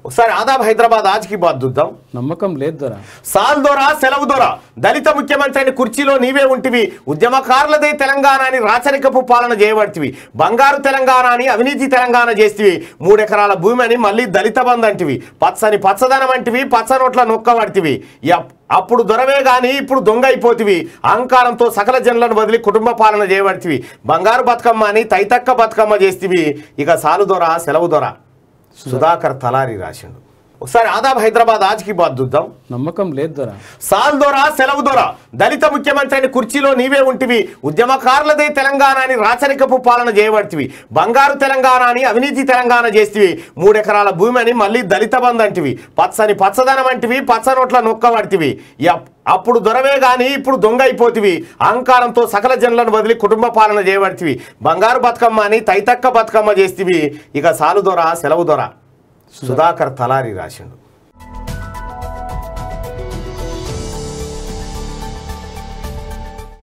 ఒకసారి ఆదాబ్ హైదరాబాద్ ఆజ్కి బాద్ చూద్దాం నమ్మకం లేదు దొర సాల్ దొరా సెలవు దొరా దళిత ముఖ్యమంత్రి అని కుర్చీలో నీవే ఉంటివి ఉద్యమకారులదే తెలంగాణ అని రాచరికపు పాలన చేయబడితివి బంగారు తెలంగాణ అని అవినీతి తెలంగాణ చేస్తివి మూడెకరాల భూమి అని మళ్ళీ దళిత బంధు అంటివి పచ్చని పచ్చదనం అంటివి పచ్చ నోట్ల నొక్కబడితివి యప్. అప్పుడు దొరవే గాని ఇప్పుడు దొంగ అయిపోతివి అహంకారంతో సకల జనులను వదిలి కుటుంబ పాలన చేయబడితివి బంగారు బతుకమ్మ అని తైతక్క బతుకమ్మ చేస్తివి ఇక సాలు దొర సెలవు దొర సుధాకర్ తలారి రాసిండు ఒకసారి ఆదాబ్ హైదరాబాద్ ఆజ్కి బాద్ చూద్దాం నమ్మకం లేదు దొర సాల్ దొరా సెలవు దొరా దళిత ముఖ్యమంత్రి అని కుర్చీలో నీవే ఉంటివి ఉద్యమకారులదే తెలంగాణ అని రాచరికపు పాలన చేయబడితివి బంగారు తెలంగాణ అని అవినీతి తెలంగాణ చేస్తివి మూడెకరాల భూమి అని మళ్ళీ దళిత బంధు అంటివి పచ్చని పచ్చదనం అంటివి పచ్చ నోట్ల నొక్కబడితివి యప్. అప్పుడు దొరవే గాని ఇప్పుడు దొంగ అయిపోతివి అహంకారంతో సకల జనులను వదిలి కుటుంబ పాలన చేయబడితివి బంగారు బతుకమ్మ అని తైతక్క బతుకమ్మ చేస్తివి ఇక సాలు దొర సెలవు దొర సుధాకర్ తలారి రాసిండు